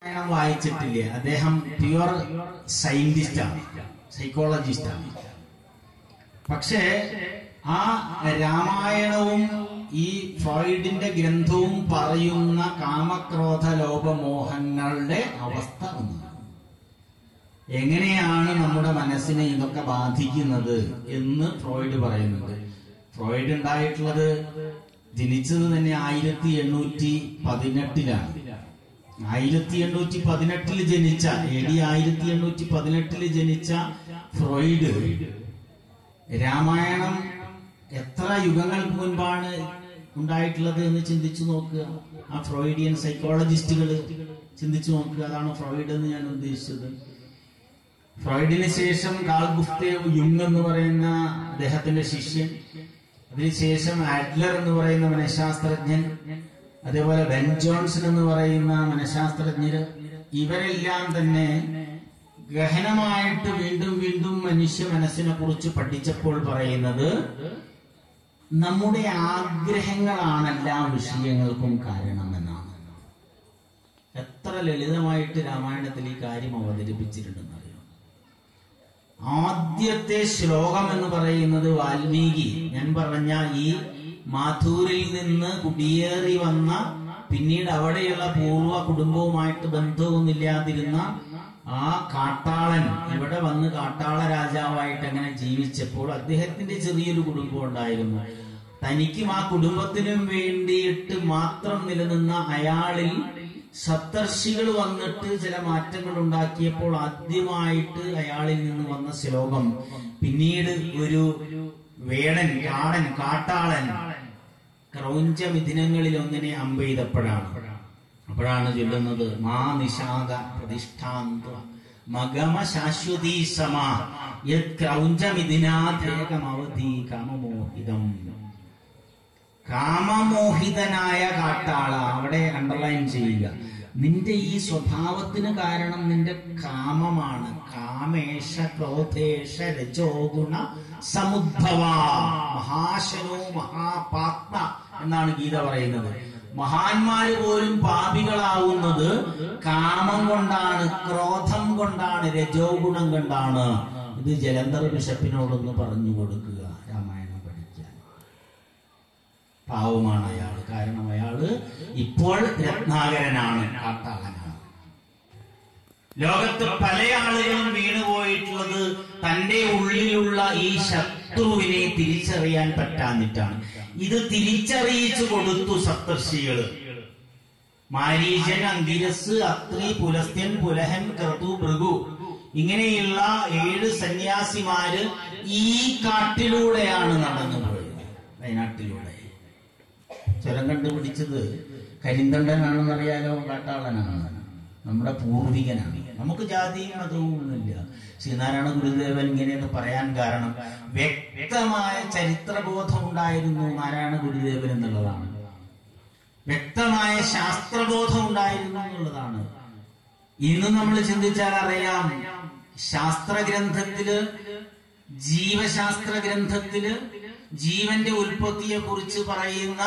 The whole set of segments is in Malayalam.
രാമായണം വായിച്ചിട്ടില്ല അദ്ദേഹം പ്യുവർ സയന്റിസ്റ്റാണ് സൈക്കോളജിസ്റ്റാണ് പക്ഷേ ആ രാമായണവും ഈ ഫ്രോയിഡിന്റെ ഗ്രന്ഥവും പറയുന്ന കാമക്രോധ ലോപമോഹങ്ങളുടെ അവസ്ഥ ഒന്നാണ് എങ്ങനെയാണ് നമ്മുടെ മനസ്സിനെ ഇതൊക്കെ ബാധിക്കുന്നത് എന്ന് ഫ്രോയിഡ് പറയുന്നുണ്ട് ഫ്രോയിഡ് ഉണ്ടായിട്ടുള്ളത് ജനിച്ചത് തന്നെ ആയിരത്തി എണ്ണൂറ്റി പതിനെട്ടിലാണ് ആയിരത്തി എണ്ണൂറ്റി പതിനെട്ടിൽ ജനിച്ച എ ഡി ആയിരത്തി എണ്ണൂറ്റി പതിനെട്ടിൽ ജനിച്ച ഫ്രോയിഡ് രാമായണം എത്ര യുഗങ്ങൾക്ക് മുൻപാണ് ഉണ്ടായിട്ടുള്ളത് എന്ന് ചിന്തിച്ചു നോക്കുക ആ ഫ്രോയിഡിയൻ സൈക്കോളജിസ്റ്റുകൾ ചിന്തിച്ചു നോക്കുക അതാണ് ഫ്രോയിഡ് എന്ന് ഞാൻ ഉദ്ദേശിച്ചത് ഫ്രോയിഡിന് ശേഷം കാൾ ഗുസ്തേവ് യുങ് എന്ന് പറയുന്ന അദ്ദേഹത്തിന്റെ ശിഷ്യൻ അതിനുശേഷം ആഡ്ലർ എന്ന് പറയുന്ന മനഃശാസ്ത്രജ്ഞൻ അതേപോലെ ബെൻ ജോൺസൺ എന്ന് പറയുന്ന മനഃശാസ്ത്രജ്ഞര് ഇവരെല്ലാം തന്നെ ഗഹനമായിട്ട് വീണ്ടും വീണ്ടും മനുഷ്യ മനസ്സിനെ കുറിച്ച് പഠിച്ചപ്പോൾ പറയുന്നത് നമ്മുടെ ആഗ്രഹങ്ങളാണ് എല്ലാ വിഷയങ്ങൾക്കും കാരണമെന്നാണ് എത്ര ലളിതമായിട്ട് രാമായണത്തിൽ ഈ കാര്യം അവതരിപ്പിച്ചിട്ടുണ്ടെന്ന് അറിയാം ആദ്യത്തെ ശ്ലോകം എന്ന് പറയുന്നത് വാൽമീകി ഞാൻ പറഞ്ഞ ഈ മാഥൂരിൽ നിന്ന് കുടിയേറി വന്ന പിന്നീട് അവിടെയുള്ള പൂർവ്വ കുടുംബവുമായിട്ട് ബന്ധവുമില്ലാതിരുന്ന ആ കാട്ടാളൻ ഇവിടെ വന്ന് കാട്ടാള രാജാവായിട്ട് അങ്ങനെ ജീവിച്ചപ്പോൾ അദ്ദേഹത്തിന്റെ ചെറിയൊരു കുടുംബം ഉണ്ടായിരുന്നു തനിക്കും ആ കുടുംബത്തിനും വേണ്ടിയിട്ട് മാത്രം നിലനിന്ന അയാളിൽ സപ്തർഷികൾ വന്നിട്ട് ചില മാറ്റങ്ങൾ ഉണ്ടാക്കിയപ്പോൾ ആദ്യമായിട്ട് അയാളിൽ നിന്ന് വന്ന ശ്ലോകം പിന്നീട് ഒരു വേടൻ കാടൻ കാട്ടാളൻ ക്രൗഞ്ച മിഥുനങ്ങളിൽ ഒന്നിനെ അമ്പെയ്തപ്പോഴാണ് അപ്പോഴാണ് ചൊല്ലുന്നത് മാ നിഷാദ പ്രതിഷ്ഠാന്ത മഗമ ശാശ്വതീ സമ യത് ക്രൗഞ്ചമിതിനാഥേകമവധി കാമമോഹിതം കാമമോഹിതനായ കാട്ടാള അവിടെ അണ്ടർലൈൻ ചെയ്യുക നിന്റെ ഈ സ്വഭാവത്തിന് കാരണം നിന്റെ കാമമാണ് കാമേഷ ക്രോധേഷ രജോഗുണ സമുദ്ഭവ മഹാശനോ മഹാപാത്മ എന്നാണ് ഗീത പറയുന്നത് മഹാന്മാര് പോലും പാപികളാവുന്നത് കാമം കൊണ്ടാണ് ക്രോധം കൊണ്ടാണ് രജോ ഗുണം കൊണ്ടാണ് ഇത് ജലന്ധർ ബിഷപ്പിനോടൊന്ന് പറഞ്ഞു കൊടുക്കുക രാമായണം പഠിക്കാൻ പാവമാണ് അയാള് കാരണം അയാള് ഇപ്പോൾ രത്നാകരനാണ് കാട്ടാളനാണ് ലോകത്ത് പല ആളുകളും വീണുപോയിട്ടുള്ളത് തന്റെ ഉള്ളിലുള്ള ഈ ശത്രുവിനെ തിരിച്ചറിയാൻ പറ്റാഞ്ഞിട്ടാണ് ഇത് തിരിച്ചറിയിച്ചു കൊടുത്തു സപ്തർഷികള് മാരീചൻ അങ്കിരസ് അത്രി പുലസ്ത്യൻ പുലഹൻ ക്രതു ഭൃഗു ഇങ്ങനെയുള്ള ഏഴ് സന്യാസിമാര് ഈ കാട്ടിലൂടെയാണ് നടന്നു പോയത് വയനാട്ടിലൂടെ ചുരം കണ്ടുപിടിച്ചത് കരിന്തണ്ടനാണെന്നറിയാലോ കാട്ടാളനാണ് നമ്മുടെ പൂർവികനാണ് നമുക്ക് ജാതിയും മതവും ഒന്നുമില്ല ശ്രീനാരായണ ഗുരുദേവൻ ഇങ്ങനെയെന്ന് പറയാൻ കാരണം വ്യക്തമായ ചരിത്രബോധം ഉണ്ടായിരുന്നു നാരായണ ഗുരുദേവൻ എന്നുള്ളതാണ് വ്യക്തമായ ശാസ്ത്രബോധം ഉണ്ടായിരുന്നു എന്നുള്ളതാണ് ഇന്ന് നമ്മൾ ചിന്തിച്ചാൽ അറിയാം ശാസ്ത്രഗ്രന്ഥത്തില് ജീവശാസ്ത്ര ഗ്രന്ഥത്തില് ജീവന്റെ ഉൽപ്പത്തിയെ കുറിച്ച് പറയുന്ന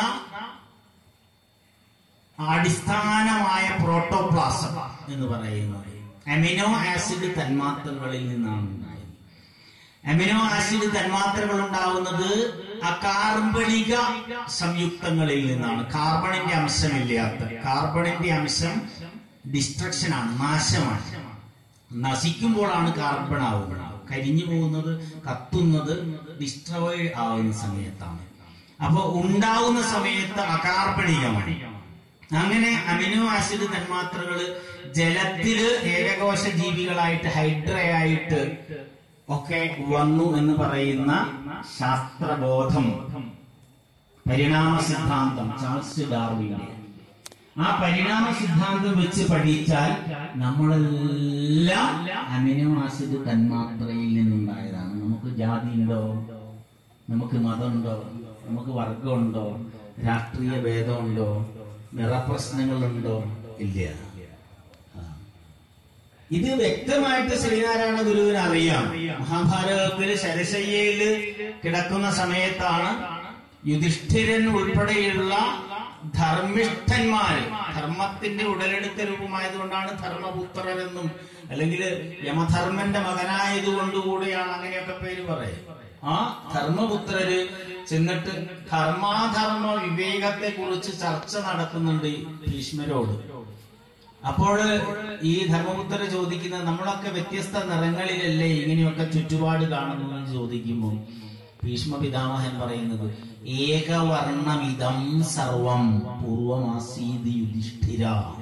അടിസ്ഥാനമായ പ്രോട്ടോപ്ലാസം എന്ന് പറയുന്നത് അമിനോ ആസിഡ് തന്മാത്രകളിൽ നിന്നാണ് ഉണ്ടായത് അമിനോ ആസിഡ് തന്മാത്രകൾ ഉണ്ടാവുന്നത് അകാർബണിക സംയുക്തങ്ങളിൽ നിന്നാണ് കാർബണിന്റെ അംശമില്ലാത്ത കാർബണിന്റെ അംശം ഡിസ്ട്രക്ഷൻ ആണ് നാശമാണ് നശിക്കുമ്പോഴാണ് കാർബൺ ആവുന്നത് കരിഞ്ഞു പോകുന്നത് കത്തുന്നത് ഡിസ്ട്രോയ് ആവുന്ന സമയത്താണ് അപ്പൊ ഉണ്ടാവുന്ന സമയത്ത് അകാർബണികമാണ് അങ്ങനെ അമിനോ ആസിഡ് തന്മാത്രകൾ ജലത്തില് ഏകകോശ ജീവികളായിട്ട് ഹൈഡ്രയായിട്ട് ഒക്കെ വന്നു എന്ന് പറയുന്ന ശാസ്ത്രബോധം പരിണാമ സിദ്ധാന്തം ചാൾസ് ഡാർവിന്റെ ആ പരിണാമ സിദ്ധാന്തം വെച്ച് പഠിച്ചാൽ നമ്മളെല്ലാം അമിനോ ആസിഡ് തന്മാത്രയിൽ നിന്നുണ്ടായതാണ് നമുക്ക് ജാതി ഉണ്ടോ നമുക്ക് മതമുണ്ടോ നമുക്ക് വർഗമുണ്ടോ രാഷ്ട്രീയ ഭേദമുണ്ടോ നിറപ്രശ്നങ്ങളുണ്ടോ ഇല്ല ആ. ഇത് വ്യക്തമായിട്ട് ശ്രീനാരായണ ഗുരുവിന് അറിയാം മഹാഭാരതത്തില് ശരശയ്യയില് കിടക്കുന്ന സമയത്താണ് യുധിഷ്ഠിരൻ ഉൾപ്പെടെയുള്ള ധർമ്മിഷ്ഠന്മാര് ധർമ്മത്തിന്റെ ഉടലെടുത്ത രൂപമായതുകൊണ്ടാണ് ധർമ്മപുത്രരെന്നും അല്ലെങ്കിൽ യമധർമ്മന്റെ മകനായതുകൊണ്ടുകൂടിയാണ് അങ്ങനെയൊക്കെ പേര് പറയുക ആ ധർമ്മപുത്രര് ചെന്നിട്ട് ധർമാധർമ്മ വിവേകത്തെ കുറിച്ച് ചർച്ച നടത്തുന്നുണ്ട് ഭീഷ്മരോട് അപ്പോൾ ഈ ധർമ്മപുത്ര ചോദിക്കുന്നത് നമ്മളൊക്കെ വ്യത്യസ്ത നിറങ്ങളിലല്ലേ ഇങ്ങനെയൊക്കെ ചുറ്റുപാട് കാണുന്നു എന്ന് ചോദിക്കുമ്പോൾ ഭീഷ്മ പിതാമഹൻ പറയുന്നത് ഏകവർണമിതം സർവം പൂർവമാസീതി യുധിഷ്ഠിര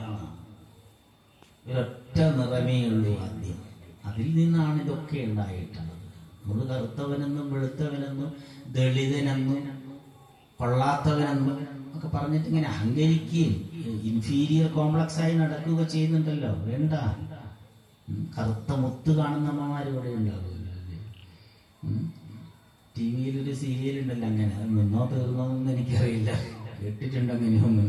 ഒരൊറ്റ നിറമേ ഉള്ളൂ ആദ്യം അതിൽ നിന്നാണ് ഇതൊക്കെ ഉണ്ടായിട്ടുള്ളത് നമ്മൾ കറുത്തവനെന്നും വെളുത്തവനെന്നും ദളിതനെന്നും കൊള്ളാത്തവനെന്നും ഒക്കെ പറഞ്ഞിട്ട് ഇങ്ങനെ അഹങ്കരിക്കുകയും ഇൻഫീരിയർ കോംപ്ലക്സ് ആയി നടക്കുക ചെയ്യുന്നുണ്ടല്ലോ വേണ്ട ഉം, കറുത്ത മുത്ത് കാണുന്ന അമ്മമാർ ഇവിടെ ഉണ്ടാവില്ല ടി വിയിൽ ഒരു സീരിയൽ ഉണ്ടല്ലോ അങ്ങനെ അത് നിന്നോ തീർന്നോ എന്ന് എനിക്കറിയില്ല കേട്ടിട്ടുണ്ട് അങ്ങനെയൊന്നും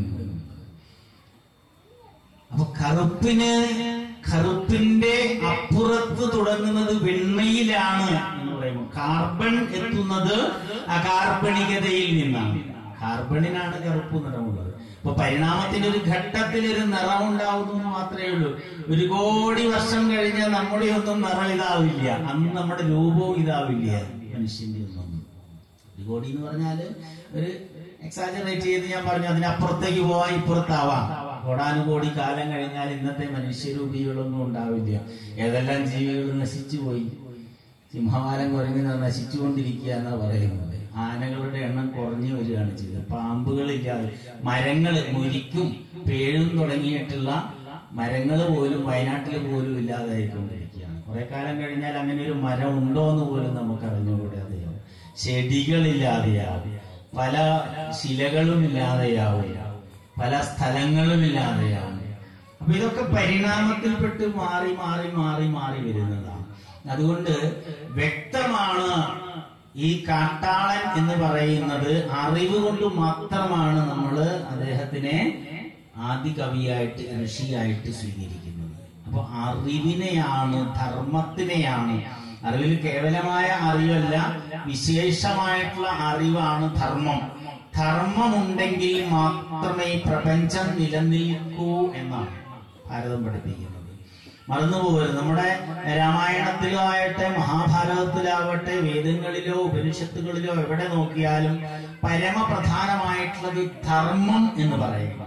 അപ്പൊ കറുപ്പിന് കറുപ്പിന്റെ അപ്പുറത്ത് തുടങ്ങുന്നത് വെണ്മയിലാണ് എന്ന് പറയുമ്പോൾ കാർബൺ എത്തുന്നത് അകാർബണികതയിൽ നിന്നാണ് കാർബണിനാണ് കറുപ്പ് നിറമുള്ളത് അപ്പൊ പരിണാമത്തിന്റെ ഒരു ഘട്ടത്തിൽ ഒരു നിറം ഉണ്ടാവുന്നു എന്ന് മാത്രമേ ഉള്ളൂ ഒരു കോടി വർഷം കഴിഞ്ഞാൽ നമ്മുടെ ഒന്നും നിറം ഇതാവില്ല അന്ന് നമ്മുടെ രൂപവും ഇതാവില്ല മനുഷ്യന്റെ ഒന്നും ഒരു കോടി എന്ന് പറഞ്ഞാല് ഒരു എക്സാജറേറ്റ് ചെയ്ത് ഞാൻ പറഞ്ഞു അതിനപ്പുറത്തേക്ക് പോവാൻ ഇപ്പുറത്താവാം കോടാനുകോടി കാലം കഴിഞ്ഞാൽ ഇന്നത്തെ മനുഷ്യരൂപികളൊന്നും ഉണ്ടാവില്ല ഏതെല്ലാം ജീവികൾ നശിച്ചു പോയി സിംഹവാലം കുരങ്ങിന് നശിച്ചുകൊണ്ടിരിക്കുക എന്നാ പറയുന്നത് ആനകളുടെ എണ്ണം കുറഞ്ഞു വരികയാണ് ചെയ്തത് പാമ്പുകളില്ലാതെ മരങ്ങൾ മുരിക്കും പേഴും തുടങ്ങിയിട്ടുള്ള മരങ്ങൾ പോലും വയനാട്ടിൽ പോലും ഇല്ലാതായിക്കൊണ്ടിരിക്കുകയാണ് കുറെ കാലം കഴിഞ്ഞാൽ അങ്ങനെ ഒരു മരം ഉണ്ടോ എന്ന് പോലും നമുക്ക് അറിഞ്ഞുകൂടെ അറിയാം ചെടികളില്ലാതെയാവും പല ശിലകളും ഇല്ലാതെയാവും പല സ്ഥലങ്ങളും ഇല്ലാതെയാവും അപ്പൊ ഇതൊക്കെ പരിണാമത്തിൽപ്പെട്ട് മാറി മാറി മാറി മാറി വരുന്നതാണ് അതുകൊണ്ട് വ്യക്തമാണ് ഈ കാട്ടാളൻ എന്ന് പറയുന്നത് അറിവ് കൊണ്ട് മാത്രമാണ് നമ്മൾ അദ്ദേഹത്തിനെ ആദ്യ കവിയായിട്ട് ഋഷിയായിട്ട് സ്വീകരിക്കുന്നത് അപ്പൊ അറിവിനെയാണ് ധർമ്മത്തിനെയാണ് അറിവിൽ കേവലമായ അറിവല്ല വിശേഷമായിട്ടുള്ള അറിവാണ് ധർമ്മം ധർമ്മമുണ്ടെങ്കിൽ മാത്രമേ ഈ പ്രപഞ്ചം നിലനിൽക്കൂ എന്നാണ് ഭാരതം പഠിപ്പിക്കുന്നത് മറന്നുപോകരുത് നമ്മുടെ രാമായണത്തിലോ ആകട്ടെ മഹാഭാരതത്തിലാവട്ടെ വേദങ്ങളിലോ ഉപനിഷത്തുകളിലോ എവിടെ നോക്കിയാലും പരമപ്രധാനമായിട്ടുള്ളത് ധർമ്മം എന്ന് പറയുന്നത്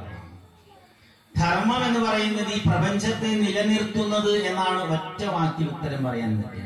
ധർമ്മം എന്ന് പറയുന്നത് ഈ പ്രപഞ്ചത്തെ നിലനിർത്തുന്നത് എന്നാണ് ഒറ്റ വാക്കിൽ ഉത്തരം പറയാൻ പറ്റുക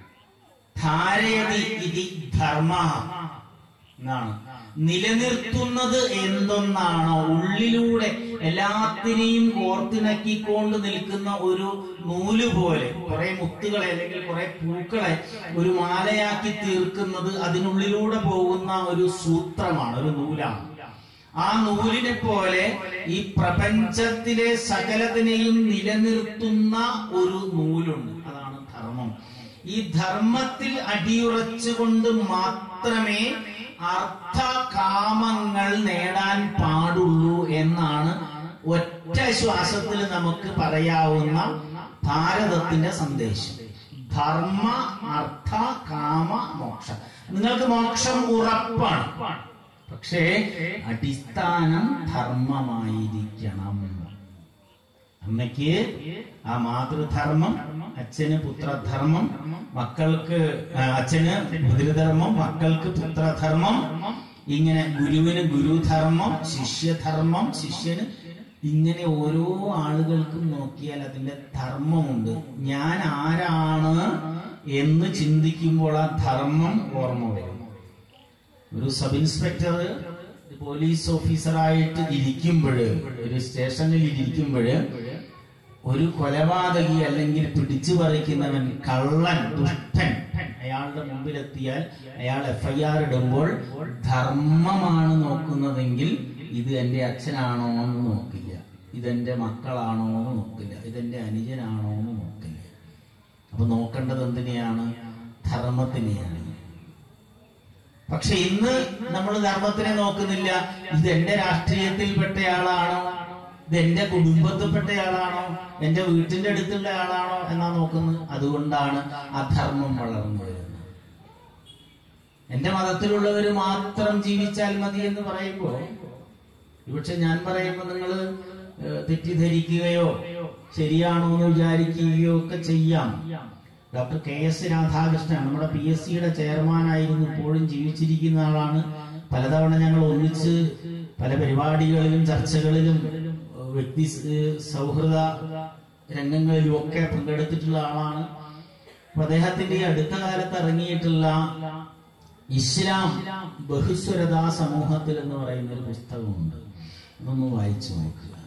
ധാരയതി ഇതി ധർമ്മ എന്നാണ് നിലനിർത്തുന്നത് എന്തൊന്നാണോ ഉള്ളിലൂടെ എല്ലാത്തിനെയും കോർത്തിണക്കിക്കൊണ്ട് നിൽക്കുന്ന ഒരു നൂല് പോലെ കുറെ മുത്തുകളെ അല്ലെങ്കിൽ കുറെ പൂക്കളെ ഒരു മാലയാക്കി തീർക്കുന്നത് അതിനുള്ളിലൂടെ പോകുന്ന ഒരു സൂത്രമാണ് ഒരു നൂലാണ് ആ നൂലിനെ പോലെ ഈ പ്രപഞ്ചത്തിലെ സകലത്തിനെയും നിലനിർത്തുന്ന ഒരു നൂലുണ്ട് അതാണ് ധർമ്മം ഈ ധർമ്മത്തിൽ അടിയുറച്ചുകൊണ്ട് മാത്രമേ അർത്ഥ കാമങ്ങൾ നേടാൻ പാടുള്ളൂ എന്നാണ് ഒറ്റ ശ്വാസത്തിൽ നമുക്ക് പറയാവുന്ന ഭാരതത്തിന്റെ സന്ദേശം ധർമ്മ അർത്ഥ കാമ മോക്ഷം നിങ്ങൾക്ക് മോക്ഷം ഉറപ്പാണ് പക്ഷേ അടിസ്ഥാനം ധർമ്മമായിരിക്കണം അമ്മയ്ക്ക് ആ മാതൃധർമ്മം അച്ഛന് പുത്രധർമ്മം മക്കൾക്ക് ആ, അച്ഛന് പിതൃധർമ്മം മക്കൾക്ക് പുത്രധർമ്മം ഇങ്ങനെ ഗുരുവിന് ഗുരുധർമ്മം ശിഷ്യധർമ്മം ശിഷ്യന് ഇങ്ങനെ ഓരോ ആളുകൾക്കും നോക്കിയാൽ അതിന്റെ ധർമ്മമുണ്ട് ഞാൻ ആരാണ് എന്ന് ചിന്തിക്കുമ്പോൾ ആ ധർമ്മം ഓർമ്മ വരും ഒരു സബ് ഇൻസ്പെക്ടർ പോലീസ് ഓഫീസറായിട്ട് ഇരിക്കുമ്പോൾ ഒരു സ്റ്റേഷനിൽ ഇരിക്കുമ്പോൾ ഒരു കൊലപാതകി അല്ലെങ്കിൽ പിടിച്ചു പറിക്കുന്നവൻ കള്ളൻ ദുഷ്ടൻ അയാളുടെ മുമ്പിലെത്തിയാൽ അയാൾ എഫ്ഐആർ ഇടുമ്പോൾ ധർമ്മമാണ് നോക്കുന്നതെങ്കിൽ ഇത് എന്റെ അച്ഛനാണോ എന്ന് നോക്കില്ല ഇതെന്റെ മക്കളാണോ എന്ന് നോക്കില്ല ഇതെന്റെ അനുജനാണോ എന്ന് നോക്കില്ല അപ്പൊ നോക്കേണ്ടത് എന്തിനെയാണ് ധർമ്മത്തിനെയാണ് പക്ഷെ ഇന്ന് നമ്മൾ ധർമ്മത്തിനെ നോക്കുന്നില്ല ഇത് എന്റെ രാഷ്ട്രീയത്തിൽപ്പെട്ടയാളാണോ ഇത് എന്റെ കുടുംബത്തിൽപ്പെട്ടയാളാണോ എന്റെ വീട്ടിന്റെ അടുത്തുള്ള ആളാണോ എന്നാ നോക്കുന്നത് അതുകൊണ്ടാണ് അധർമ്മം വളർന്നു വരുന്നത് എന്റെ മതത്തിലുള്ളവർ മാത്രം ജീവിച്ചാൽ മതി എന്ന് പറയുമ്പോൾ ഒരുപക്ഷെ ഞാൻ പറയുമ്പോൾ നിങ്ങൾ തെറ്റിദ്ധരിക്കുകയോ ശരിയാണോ എന്ന് വിചാരിക്കുകയോ ഒക്കെ ചെയ്യാം ഡോക്ടർ കെ എസ് രാധാകൃഷ്ണൻ നമ്മുടെ പി എസ് സിയുടെ ചെയർമാനായിരുന്നു ഇപ്പോഴും ജീവിച്ചിരിക്കുന്ന ആളാണ് പലതവണ ഞങ്ങൾ ഒന്നിച്ച് പല പരിപാടികളിലും ചർച്ചകളിലും ഏഹ്, വ്യക്തി ഏഹ്, സൗഹൃദ രംഗങ്ങളിലും ഒക്കെ പങ്കെടുത്തിട്ടുള്ള ആളാണ് അപ്പൊ അദ്ദേഹത്തിന്റെ ഈ അടുത്ത കാലത്ത് ഇറങ്ങിയിട്ടുള്ള ഇസ്ലാം ബഹുസ്വരതാ സമൂഹത്തിൽ എന്ന് പറയുന്ന ഒരു പുസ്തകമുണ്ട് അതൊന്ന് വായിച്ചു നോക്കുക